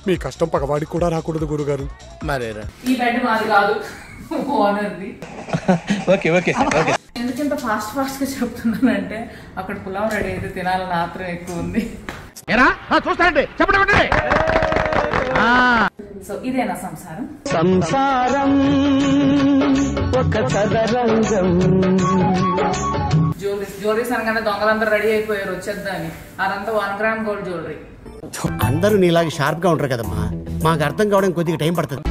మీ కష్టం పగవాడికి కూడా రాకూడదు గురుగారు మరేరా ఈ బెడ్ మాది కాదు ఓనర్ది ఓకే ఓకే ఓకే ఎందుకంత ఫాస్ట్ ఫాస్ట్ గా చెప్తున్నానంటే అక్కడ పులావ్ రెడీ అయితే తినాలని ఆత్రం ఎక్కువ ఉంది చూస్తాండి చెప్పండి సో ఇదేనా సంసారం సంసారం ఒక చదరంగం జ్యువెలరీస్ జ్యువెలరీస్ అనగానే దొంగలందరూ రెడీ అయిపోయారు వచ్చేద్దాని అదంతా వన్ గ్రామ్ గోల్డ్ జ్యువెలరీ అందరూ నీలాగా షార్ప్ గా ఉంటారు కదమ్మా మాకు అర్థం కావడం కొద్దిగా టైం పడుతుంది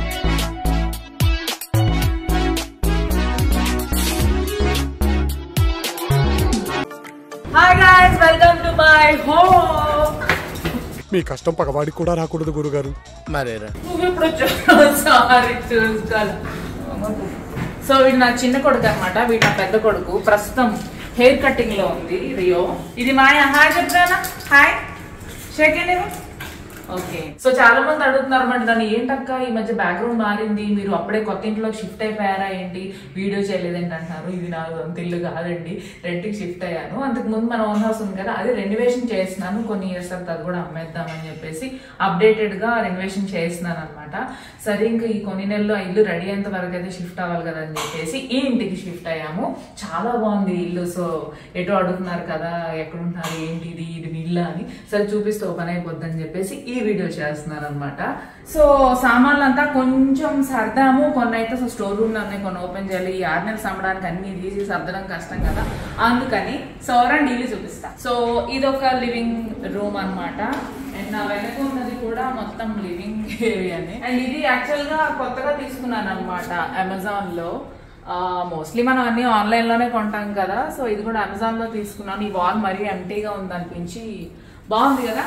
hi guys welcome to my home మీ కష్టం పగవాడికి కూడా రాకూడదు గురుగారు మరేరా నువ్వు ఇప్పుడు వచ్చావు సారీ చూసుకోవాలి సో వీడు నా చిన్న కొడుకు అనమాట వీడు నా పెద్ద కొడుకు ప్రస్తుతం హెయిర్ కటింగ్ లో ఉంది రియో ఇది మాయ హాయ్ చెప్తానా హాయ్ సెకండ్ ఓకే సో చాలా మంది అడుగుతున్నారు అనమాట దాన్ని ఏంటక్క ఈ మధ్య బ్యాక్గ్రౌండ్ మారింది మీరు అప్పుడే కొత్త ఇంట్లో షిఫ్ట్ అయిపోయారా ఏంటి వీడియో చేయలేదండి అంటున్నారు ఇది నా సొంత ఇల్లు కాదండి రెంట్కి షిఫ్ట్ అయ్యాను అంతకు ముందు మన ఓన్ హౌస్ ఉంది కదా అది రెనోవేషన్ చేస్తున్నాను కొన్ని ఇయర్స్ తర్వాత అది కూడా అమ్మేద్దామని చెప్పేసి అప్డేటెడ్ గా రెనోవేషన్ చేస్తున్నాను అనమాట సరే ఇంకా ఈ కొన్ని నెలలు ఆ ఇల్లు రెడీ అయ్యేంత వరకు అయితే షిఫ్ట్ అవ్వాలి కదా అని చెప్పేసి ఈ ఇంటికి షిఫ్ట్ అయ్యాము చాలా బాగుంది ఈ ఇల్లు సో ఎటో అడుగుతున్నారు కదా ఎక్కడుంటున్నారు ఏంటి ఇది ఇది మీ ఇల్లు అని సరే చూపిస్తే ఓపెన్ అయిపోద్ది అని చెప్పేసి ఈ వీడియో చేస్తున్నారు అనమాట సో సామాన్లు అంతా కొంచెం సర్దాము కొన్ని అయితే సో స్టోర్ రూమ్ లో ఉన్నాయి కొన్ని ఓపెన్ చేయాలి ఈ ఆరు నెలలు సమ్మడానికి అన్ని తీసి సర్దడం కష్టం కదా అందుకని సో రండి ఇల్లు చూపిస్తా సో ఇది ఒక లివింగ్ రూమ్ అన్నమాట అండ్ నా వెనక ఉన్నది కూడా మొత్తం లివింగ్ ఏరియానే అండ్ ఇది యాక్చువల్ గా కొత్తగా తీసుకున్నాను అనమాట అమెజాన్ లో మోస్ట్లీ మనం అన్ని ఆన్లైన్ లోనే కొంటాం కదా సో ఇది కూడా అమెజాన్ లో తీసుకున్నాను ఈ వాల్ మరీ ఎంటీగా ఉంది అనిపించి బాగుంది కదా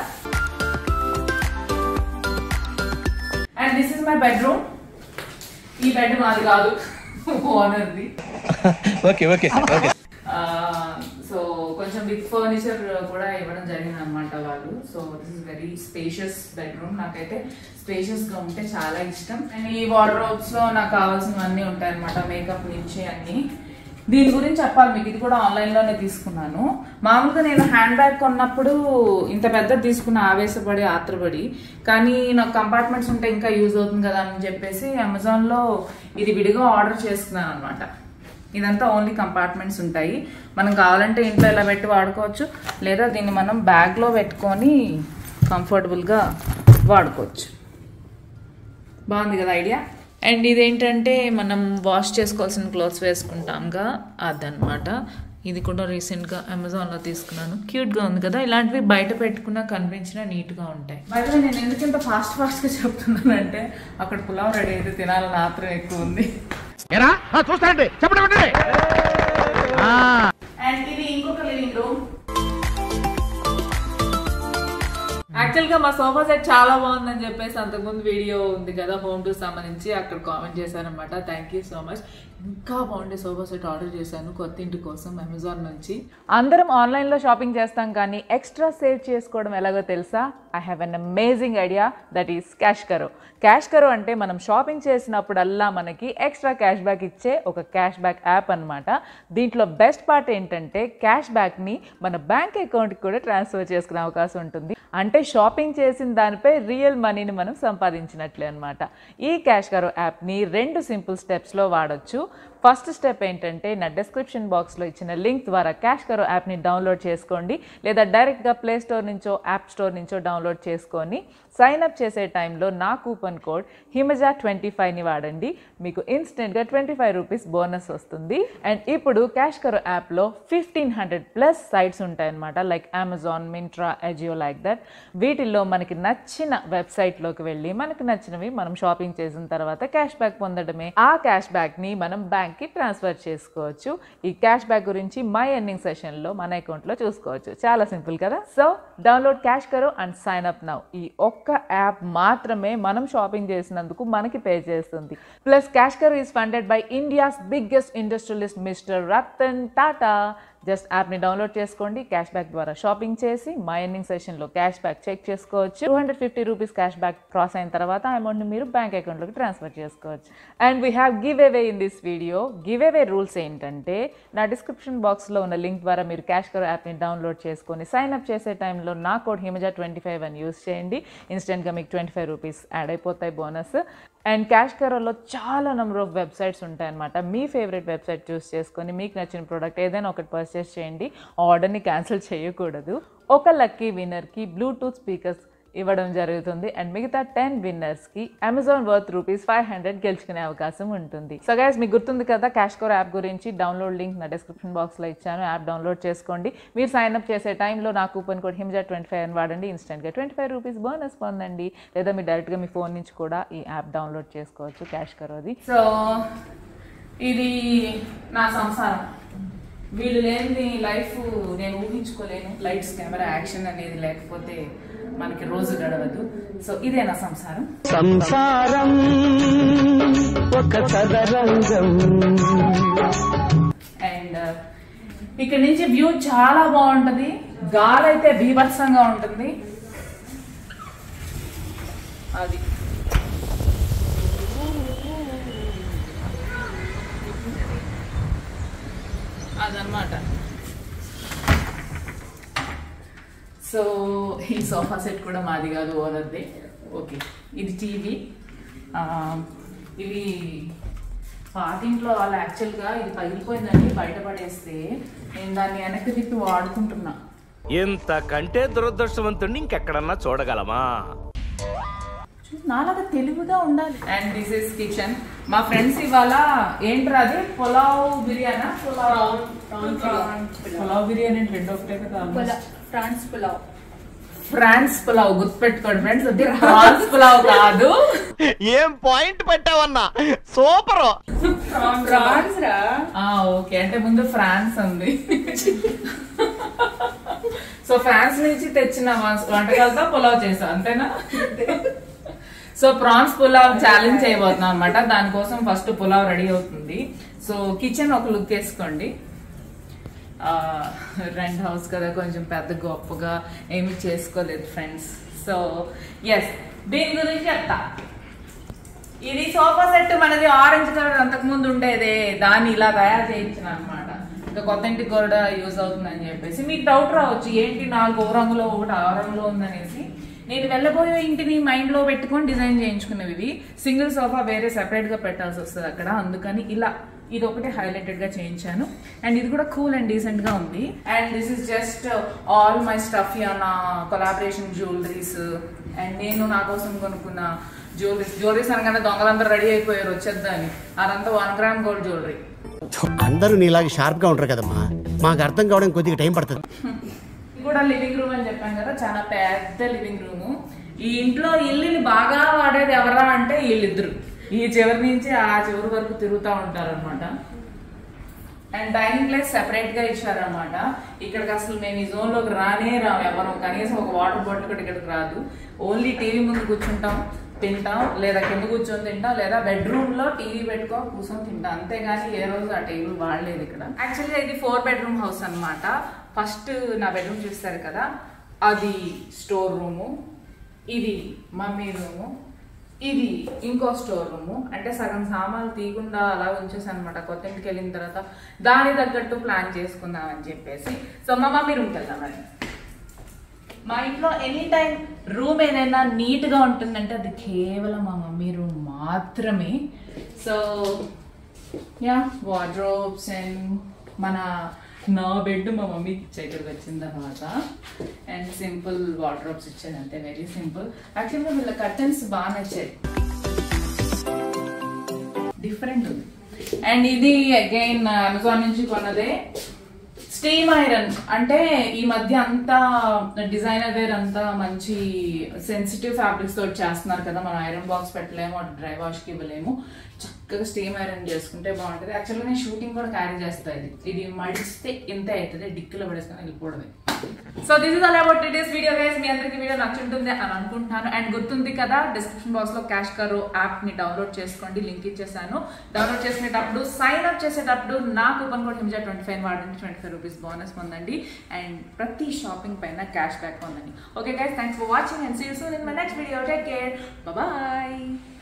and this is my bedroom ఈ బెడ్ మాది కాదు ఓనర్ది ఓకే ఓకే ఓకే సో కొంచెం విత్ ఫర్నిచర్ కూడా ఇవ్వడం జరిగింది అనమాట వాళ్ళు so this is very spacious bedroom నాకైతే స్పేషియస్ గా ఉంటే చాలా ఇష్టం అండ్ ఈ వార్డ్రోబ్స్ లో నాకు కావాల్సినవన్నీ ఉంటాయి అనమాట మేకప్ నుంచి అన్ని దీని గురించి చెప్పాలి మీకు ఇది కూడా ఆన్లైన్ లోనే తీసుకున్నాను మామూలుగా నేను హ్యాండ్ బ్యాగ్ కొన్నప్పుడు ఇంత పెద్ద తీసుకున్న ఆవేశపడి ఆత్రపడి కానీ నాకు కంపార్ట్మెంట్స్ ఉంటే ఇంకా యూజ్ అవుతుంది కదా అని చెప్పేసి అమెజాన్ లో ఇది విడిగా ఆర్డర్ చేసుకున్నాను అనమాట ఇదంతా ఓన్లీ కంపార్ట్మెంట్స్ ఉంటాయి మనం కావాలంటే ఇంట్లో ఇలా పెట్టి వాడుకోవచ్చు లేదా దీన్ని మనం బ్యాగ్లో పెట్టుకొని కంఫర్టబుల్గా వాడుకోవచ్చు బాగుంది కదా ఐడియా అండ్ ఇదేంటంటే మనం వాష్ చేసుకోవాల్సిన క్లోత్స్ వేసుకుంటాంగా అదనమాట ఇది కూడా రీసెంట్గా అమెజాన్లో తీసుకున్నాను క్యూట్గా ఉంది కదా ఇలాంటివి బయట పెట్టుకున్నా కనిపించినా నీట్గా ఉంటాయి బయట నేను ఎందుకు ఇంత ఫాస్ట్ ఫాస్ట్గా చెప్తున్నానంటే అక్కడ పులావ్ రెడీ అయితే తినాలని ఆత్రం ఎక్కువ ఉంది ఏరా చూస్తాండి చెప్పండి అండ్ ఇది ఇంకొక లివింగ్ రూమ్ యాక్చువల్ గా మా సోఫా సెట్ చాలా బాగుందని చెప్పేసి అంతకుముందు వీడియో ఉంది కదా హోమ్ టు సంబంధించి అక్కడ కామెంట్ చేశారనమాట థ్యాంక్ యూ సో మచ్ ఇంకా బాగుండే సోఫా సెట్ ఆర్డర్ చేశాను కొత్త ఇంటి కోసం అమెజాన్ నుంచి అందరం ఆన్లైన్ లో షాపింగ్ చేస్తాం కానీ ఎక్స్ట్రా సేవ్ చేసుకోవడం ఎలాగో తెలుసా I have an amazing idea that is Cash Karo Cash Karo అంటే మనం షాపింగ్ చేసినప్పుడల్లా మనకి ఎక్స్ట్రా క్యాష్ బ్యాక్ ఇచ్చే ఒక క్యాష్ బ్యాక్ యాప్ అనమాట దీంట్లో బెస్ట్ పార్ట్ ఏంటంటే క్యాష్ బ్యాక్ని మన బ్యాంక్ అకౌంట్కి కూడా ట్రాన్స్ఫర్ చేసుకునే అవకాశం ఉంటుంది అంటే షాపింగ్ చేసిన దానిపై రియల్ మనీని మనం సంపాదించినట్లే అనమాట ఈ క్యాష్ కరో యాప్ని రెండు సింపుల్ స్టెప్స్లో వాడొచ్చు ఫస్ట్ స్టెప్ ఏంటంటే నా డిస్క్రిప్షన్ బాక్స్లో ఇచ్చిన లింక్ ద్వారా క్యాష్ కరో యాప్ని డౌన్లోడ్ చేసుకోండి లేదా డైరెక్ట్గా ప్లే స్టోర్ నుంచో యాప్ స్టోర్ నుంచో డౌన్లోడ్ చేసుకొని సైన్ అప్ చేసే టైంలో నా కూపన్ కోడ్ హిమజా ట్వంటీ ఫైవ్ని వాడండి మీకు ఇన్స్టెంట్గా ట్వంటీ ఫైవ్ రూపీస్ బోనస్ వస్తుంది అండ్ ఇప్పుడు క్యాష్ కరో యాప్లో ఫిఫ్టీన్ హండ్రెడ్ ప్లస్ సైట్స్ ఉంటాయన్నమాట like Amazon Myntra Ajio like that వీటిల్లో మనకి నచ్చిన వెబ్సైట్లోకి వెళ్ళి మనకి నచ్చినవి మనం షాపింగ్ చేసిన తర్వాత క్యాష్ బ్యాక్ పొందడమే ఆ క్యాష్ బ్యాక్ని మనం బ్యాంక్కి ట్రాన్స్ఫర్ చేసుకోవచ్చు ఈ క్యాష్ బ్యాక్ గురించి మై ఎర్నింగ్ సెషన్లో మన అకౌంట్లో చూసుకోవచ్చు చాలా సింపుల్ కదా so download Cash Karo and sign up now ఈ ఒక్క యాప్ మాత్రమే మనం షాపింగ్ చేసినందుకు మనకి పే చేస్తుంది plus Cash Karo is funded by India's biggest industrialist mister Ratan Tata just యాప్ని డౌన్లోడ్ చేసుకోండి క్యాష్ బ్యాక్ ద్వారా షాపింగ్ చేసి మా ఎర్నింగ్ సెషన్లో క్యాష్ బ్యాక్ చెక్ చేసుకోవచ్చు two hundred fifty rupees cash back cross అయిన తర్వాత ఆ అమౌంట్ని మీరు బ్యాంక్ అకౌంట్లోకి ట్రాన్స్ఫర్ చేసుకోవచ్చు and we have give away in this video give away rules ఏంటంటే నా డిస్క్రిప్షన్ బాక్స్లో ఉన్న లింక్ ద్వారా మీరు క్యాష్ కరో యాప్ని డౌన్లోడ్ చేసుకొని సైన్ అప్ చేసే టైంలో నా కోడ్ హిమజా ట్వంటీ ఫైవ్ అని యూస్ చేయండి ఇన్స్టెంట్గా మీకు ట్వంటీ ఫైవ్ రూపీస్ యాడ్ అయిపోతాయి బోనస్ అండ్ క్యాష్ కరోలో చాలా నెంబర్ ఆఫ్ వెబ్సైట్స్ ఉంటాయన్నమాట మీ ఫేవరెట్ వెబ్సైట్ చూస్ చేసుకొని మీకు నచ్చిన ప్రోడక్ట్ ఏదైనా ఒకటి పర్చేస్ చేయండి ఆర్డర్ని క్యాన్సిల్ చేయకూడదు ఒక లక్కీ విన్నర్కి బ్లూటూత్ స్పీకర్స్ ఇవ్వడం జరుగుతుంది అండ్ మిగతా టెన్ విన్నర్స్కి Amazon worth rupees five hundred గెలుచుకునే అవకాశం ఉంటుంది సో గైస్ మీకు గుర్తుంది కదా క్యాష్ కోర్ యాప్ గురించి డౌన్లోడ్ లింక్ నా డిస్క్రిప్షన్ బాక్స్లో ఇచ్చాను యాప్ డౌన్లోడ్ చేసుకోండి మీరు సైన్ అప్ చేసే టైంలో నా coupon code Himaja twenty five అని వాడండి ఇన్స్టెంట్గా ట్వంటీ ఫైవ్ రూపీస్ బోనస్ పొందండి లేదా మీరు డైరెక్ట్గా మీ ఫోన్ నుంచి కూడా ఈ యాప్ డౌన్లోడ్ చేసుకోవచ్చు క్యాష్ కరోది సో ఇది నా సంసారం వీళ్ళు లేని లైఫ్ నేను ఊహించుకోలేను లైట్స్ కెమెరా యాక్షన్ అనేది లేకపోతే మనకి రోజు గడవదు సో ఇదే నా సంసారం సంసారం ఒక చదరంగం అండ్ ఇక్కడ నుంచి వ్యూ చాలా బాగుంటది గాలి అయితే బీభత్సంగా ఉంటుంది అది అదనమాట సో ఈ సోఫా సెట్ కూడా మాది కాదు ఓనర్ది ఓకే ఇది టీవీ ఇవి పాతింట్లో వాళ్ళు యాక్చువల్గా ఇది పగిలిపోయిందని బయటపడేస్తే నేను దాన్ని వెనక్కి తిప్పి వాడుకుంటున్నా ఇంతకంటే దురదృష్టవంతుడిని ఇంకెక్కడన్నా చూడగలమా నాలాగా తెలివిగా ఉండాలి అండ్ దిస్ ఇస్ కిచెన్ మా ఫ్రెండ్స్ ఇవాళ ఏంట్రా అది పులావ్ బిర్యానా పులావ్ పులావ్ బిర్యానీ అంటే రెండు ఒకటే కదా ఫ్రాన్స్ పులావ్ ఫ్రాన్స్ పులావ్ గుర్తుపెట్టుకోండి ఫ్రెండ్స్ అది ఫ్రాన్స్ పులావ్ కాదు ఏం పాయింట్ పెట్టావన్నా సూపర్ ఫ్రాన్స్ రా ఆ ఓకే అంటే ముందు ఫ్రాన్స్ ఉంది సో ఫ్రాన్స్ నుంచి తెచ్చిన వం- వంటకాలతో పులావ్ చేసా అంతేనా సో ప్రాన్స్ పులావ్ ఛాలెంజ్ చేయబోతున్నాం అనమాట దానికోసం ఫస్ట్ పులావ్ రెడీ అవుతుంది సో కిచెన్ ఒక లుక్ వేసుకోండి రెంట్ హౌస్ కదా కొంచెం పెద్ద గొప్పగా ఏమి చేసుకోలేదు ఫ్రెండ్స్ సో ఎస్ దీని గురించి చెప్తా ఇది సోఫా సెట్ మనది ఆరెంజ్ కలర్ అంతకు ముందు ఉండేదే దాన్ని ఇలా తయారు చేయించిన అనమాట ఇంకా కొత్త ఇంటికి కూడా యూజ్ అవుతుందని చెప్పేసి మీకు డౌట్ రావచ్చు ఏంటి నాలుగు ఓ రంగులో ఒకటి ఆ రంగులో ఉందనేసి నేను వెళ్ళబోయే ఇంటిని మైండ్ లో పెట్టుకొని డిజైన్ చేయించుకునేవి ఇవి సింగిల్ సోఫా వేరే సెపరేట్ గా పెట్టాల్సి వస్తుంది అక్కడ అందుకని ఇలా ఇది ఒకటి హైలైటెడ్ గా చేయించాను అండ్ ఇది కూడా కూల్ అండ్ డీసెంట్ గా ఉంది and this is just all my stuff నా కొలాబరేషన్ జ్యువెలరీస్ అండ్ నేను నా కోసం కొనుక్కున్న జ్యువెలరీస్ జ్యువెలరీస్ అనగానే దొంగలందరూ రెడీ అయిపోయారు వచ్చేద్దని అదంతా వన్ గ్రామ్ గోల్డ్ జ్యువెలరీ అందరూ నీలాగా షార్ప్గా ఉంటారు కదమ్మా మాకు అర్థం కావడం కొద్దిగా టైం పడుతుంది ఇది కూడా లివింగ్ రూమ్ అని చెప్పాను కదా చాలా పెద్ద లివింగ్ రూమ్ ఈ ఇంట్లో ఇల్లుని బాగా వాడేది ఎవరా అంటే వీళ్ళిద్దరు ఈ చివరి నుంచి ఆ చివరి వరకు తిరుగుతూ ఉంటారు అనమాట అండ్ డైనింగ్ ప్లేస్ సెపరేట్ గా ఇచ్చారనమాట ఇక్కడికి అసలు మేము ఈ జోన్ లోకి రానే రాము ఎవరు కనీసం ఒక వాటర్ బాటిల్ కూడా ఇక్కడికి రాదు ఓన్లీ టీవీ ముందు కూర్చుంటాం తింటాం లేదా కింద కూర్చొని తింటాం లేదా బెడ్రూమ్ లో టీవీ పెట్టుకో కూర్చొని తింటాం అంతేగాని ఏ రోజు ఆ టేబుల్ వాడలేదు ఇక్కడ యాక్చువల్గా ఇది ఫోర్ బెడ్రూమ్ హౌస్ అన్నమాట ఫస్ట్ నా బెడ్రూమ్ చూస్తారు కదా అది స్టోర్ రూము ఇది మమ్మీ రూము ఇది ఇంకో స్టోర్ రూము అంటే సగం సామాన్లు తీయకుండా అలా ఉంచేసాను అనమాట కొత్త ఇంటికి వెళ్ళిన తర్వాత దాని తగ్గట్టు ప్లాన్ చేసుకుందాం అని చెప్పేసి సో మా మమ్మీ రూమ్కి వెళ్దాం మరి మా ఇంట్లో ఎనీ టైం రూమ్ ఏదైనా నీట్ గా ఉంటుందంటే అది కేవలం మా మమ్మీ రూమ్ మాత్రమే సో యా వార్డ్రోబ్స్ అండ్ మన నా బెడ్ మా మమ్మీకి ఇచ్చా ఇక్కడికి వచ్చిన తర్వాత అండ్ సింపుల్ వార్డ్రోబ్స్ ఇచ్చేది అంతే వెరీ సింపుల్ యాక్చువల్గా వీళ్ళ కర్టన్స్ బాగా నచ్చాయి డిఫరెంట్ ఉంది అండ్ ఇది అగైన్ అమెజాన్ నుంచి కొన్నదే స్టీమ్ ఐరన్ అంటే ఈ మధ్య అంతా డిజైనర్ వేర్ అంతా మంచి సెన్సిటివ్ ఫ్యాబ్రిక్స్ తోటి చేస్తున్నారు కదా మనం ఐరన్ బాక్స్ పెట్టలేము అటు డ్రై వాష్ కి ఇవ్వలేము చక్కగా స్టీమ్ ఐరన్ చేసుకుంటే బాగుంటుంది యాక్చువల్గా నేను షూటింగ్ కూడా క్యారీ చేస్తా ఇది ఇది మడిస్తే ఇంతే అవుతుంది డిక్కులో పడేసుకొని వెళ్ళిపోవడమే so this is all about today's video guys మీ అందరికి వీడియో నచ్చుంటుంది అని అనుకుంటున్నాను అండ్ గుర్తుంది కదా డిస్క్రిప్షన్ బాక్స్ లో క్యాష్ కరో యాప్ ని డౌన్లోడ్ చేసుకోండి లింక్ ఇచ్చేసాను డౌన్లోడ్ చేసుకునేటప్పుడు సైన్ అప్ చేసేటప్పుడు నా coupon code Himaja twenty five వాడండి twenty five rupees rupees bonus పొందండి అండ్ ప్రతి షాపింగ్ పైన క్యాష్ బ్యాక్ పొందండి okay guys thanks for watching and see you soon in my next video take care bye